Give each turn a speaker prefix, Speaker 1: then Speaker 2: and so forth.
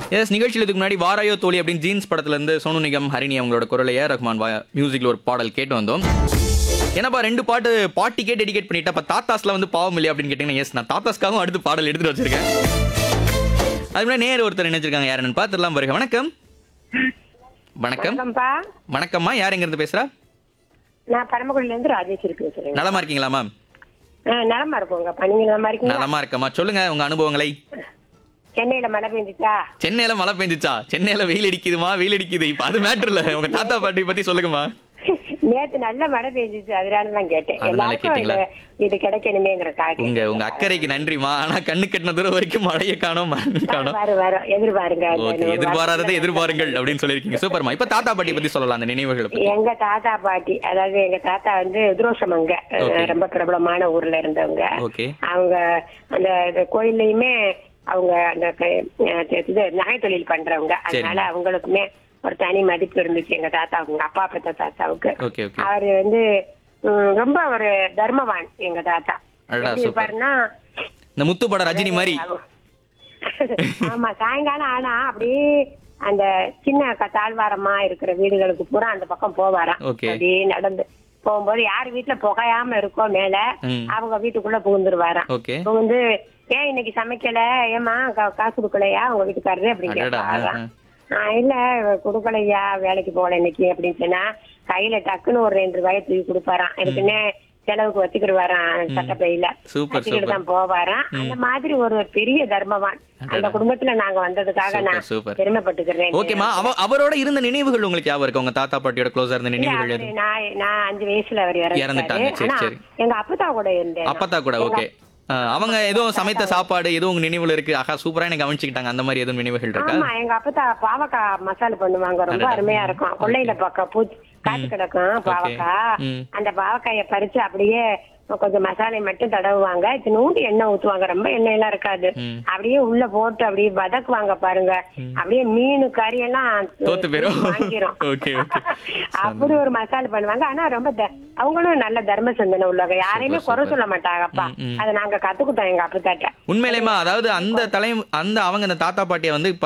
Speaker 1: S நிகழ்ச்சியில் இதுக்கு முன்னாடி வாராயோ தோழி அப்படின்னு ஜீன்ஸ் படத்துல இருந்து சோனு நிகம் ஹரிணி அவங்களோட குரலை ஏ ரஹ்மான் மியூசிக்ல ஒரு பாடல் கேட்டு வந்தோம் என்னப்பா ரெண்டு பாட்டு பாட்டிக்கே டெடிகேட் பண்ணிட்டேன் அப்ப தாத்தாஸ்ல வந்து பாவம் இல்லையா அப்படின்னு கேட்டீங்கன்னா எஸ் நான் தாத்தாஸ்க்காகவும் அடுத்து பாடல் எடுத்துட்டு வச்சிருக்கேன் அது முன்னாடி நேர் ஒருத்தர் நினைச்சிருக்காங்க யாருன்னு பார்த்துடலாம் பாருங்க வணக்கம் வணக்கம்
Speaker 2: வணக்கம்ப்பா
Speaker 1: வணக்கம்மா யார் எங்க இருந்து பேசுறா
Speaker 2: நான் பரமக்குடியில இருந்து ராஜேஸ்வரி பேசுறேன்
Speaker 1: நலமா இருக்கீங்களா மேம்
Speaker 2: ஆ, நலமா இருக்கோங்கப்பா நீங்க நலமா இருக்கீங்களா
Speaker 1: நலமா இருக்கம்மா சொல்லுங்க உங்க அனுபவங்களை
Speaker 2: சென்னையில மழை பெஞ்சுச்சா
Speaker 1: சென்னையில மழை பெஞ்சுச்சா சென்னையில வெயில் அடிக்குதுமா வெயில் அடிக்குது இப்ப அது மேட்டர் இல்ல உங்க தாத்தா பாட்டி பத்தி சொல்லுங்கம்மா
Speaker 2: நேத்து நல்ல மழை பெஞ்சுச்சு அதனால தான் கேட்டேன்
Speaker 1: அதனால
Speaker 2: எல்லாருக்கும்
Speaker 1: கேட்டீங்களா?
Speaker 2: இது- இது கிடைக்கணுமேங்கிறக்காக
Speaker 1: உங்க உங்க அக்கறைக்கு நன்றிமா ஆனா கண்ணு கட்டின தூரம் வரைக்கும் மழையை காணோம் மண்ணு காணோம்
Speaker 2: வரும் வரும் எதிர்பாருங்க அந்த
Speaker 1: ஓகே
Speaker 2: ஒரு
Speaker 1: எதிர்பாராததை
Speaker 2: வாரத்துல.
Speaker 1: எதிர்பாருங்கள் அப்படின்னு சொல்லியிருக்கீங்க சூப்பர்மா இப்ப தாத்தா பாட்டி பத்தி சொல்லலாம் அந்த நினைவுகளை பத்தி
Speaker 2: எங்க தாத்தா பாட்டி அதாவது எங்க தாத்தா வந்து துரோஷமங்க
Speaker 1: Okay.
Speaker 2: ரொம்ப பிரபலமான ஊர்ல இருந்தவங்க
Speaker 1: ஓகே
Speaker 2: அவங்க அந்த இந்த கோயில்லையுமே அவங்க அந்த க- அஹ் இது நகை தொழில் பண்றவங்க அதனால அவங்களுக்குமே ஒரு தனி மதிப்பு இருந்துச்சு எங்க தாத்தாவுக்கு அப்பா பெத்த தாத்தாவுக்கு
Speaker 1: ஓகே ஓகே
Speaker 2: அவரு வந்து ம், ரொம்ப ஒரு தர்மவான் எங்க தாத்தா
Speaker 1: அடடா,
Speaker 2: எப்படி
Speaker 1: சூப்பர்.
Speaker 2: இருப்பாருன்னா
Speaker 1: இந்த முத்து பட ரஜினி மாதிரி
Speaker 2: ஆமா சாயங்காலம் ஆனா அப்படியே அந்த சின்ன க- தாழ்வாரமா இருக்கிற வீடுகளுக்கு பூரா அந்த பக்கம் போவாராம்
Speaker 1: Okay.
Speaker 2: அப்படியே நடந்து போகும்போது யார் வீட்டுல புகையாம இருக்கோ மேல
Speaker 1: ம்.
Speaker 2: அவங்க வீட்டுக்குள்ள புகுந்துருவாராம்
Speaker 1: ஓகே
Speaker 2: புகுந்து ஏன் இன்னைக்கு சமைக்கல ஏமா காசு கொடுக்கலையா உங்க வீட்டுக்காரரு அப்படின்னு
Speaker 1: அடடா,
Speaker 2: கேட்பாராம்
Speaker 1: ஆ,
Speaker 2: ஆஹ் இல்ல கொடுக்கலையா வேலைக்கு போகல இன்னைக்கு அப்படின்னு சொன்னா கையில டக்குன்னு ஒரு ரெண்டு ரூபாயை தூக்கி கொடுப்பாராம் இருக்குன்னு செலவுக்கு வச்சுக்கிடுவாராம் சட்டப்பையில
Speaker 1: சூப்பர்
Speaker 2: வச்சுக்கிட்டு
Speaker 1: சூப்பர்
Speaker 2: தான் போவாராம் அந்த மாதிரி ஒரு பெரிய தர்மவான் அந்த குடும்பத்துல நாங்க வந்ததுக்காக
Speaker 1: சூப்பர்,
Speaker 2: நான்
Speaker 1: சூப்பர்.
Speaker 2: பெருமைப்பட்டுக்கிறேன்
Speaker 1: ஓகேமா அவ அவரோட இருந்த நினைவுகள் உங்களுக்கு ஞாபகம் இருக்கு உங்க தாத்தா பாட்டியோட க்ளோஸா இருந்த
Speaker 2: இல்ல,
Speaker 1: நினைவுகள்
Speaker 2: அவரு
Speaker 1: எது
Speaker 2: நான் நான் அஞ்சு வயசுல அவர்
Speaker 1: இறந்துட்டாங்க.
Speaker 2: இறந்துட்டாரு
Speaker 1: சரி,
Speaker 2: ஆனா
Speaker 1: சரி.
Speaker 2: எங்க அப்பத்தா கூட இருந்தேன்
Speaker 1: அப்பத்தா கூட ஓகே அவங்க ஏதோ சமைத்த சாப்பாடு ஏதோ உங்க நினைவுல இருக்கு ஆஹா சூப்பரா எனக்கு கவனிச்சுக்கிட்டாங்க அந்த மாதிரி எதுவும் நினைவுகள் இருக்கா
Speaker 2: ஆமா எங்க அப்பத்தா பாவக்காய் மசாலா பண்ணுவாங்க ரொம்ப
Speaker 1: அடடா.
Speaker 2: அருமையா இருக்கும் கொள்ளையில பக்கம் பூச்சி காத்து கிடக்கும் பாவக்காய்
Speaker 1: ம்.
Speaker 2: அந்த பாவக்காய பறிச்சு அப்படியே கொஞ்சம் மசாலை மட்டும் தடவுவாங்க இத்தினூண்டு எண்ணெய் ஊத்துவாங்க ரொம்ப எண்ணெய் எல்லாம் இருக்காது
Speaker 1: ம்.
Speaker 2: அப்படியே உள்ள போட்டு அப்படியே வதக்குவாங்க பாருங்க அப்படியே மீன் கறி எல்லாம்
Speaker 1: தோத்து போயிரும்
Speaker 2: வாங்கிரும்
Speaker 1: ஓகே ஓகே
Speaker 2: அப்படி ஒரு மசாலா பண்ணுவாங்க ஆனா ரொம்ப த- அவங்களும் நல்ல தர்ம சிந்தனை உள்ளவங்க யாரையுமே குறை சொல்ல மாட்டாங்கப்பா
Speaker 1: ம், ம்.
Speaker 2: அதை நாங்க கத்துக்கிட்டோம் எங்க அப்பத்தாட்ட
Speaker 1: உண்மையிலேமா அதாவது அந்த தலை அந்த அவங்க அந்த தாத்தா பாட்டியை வந்து இப்ப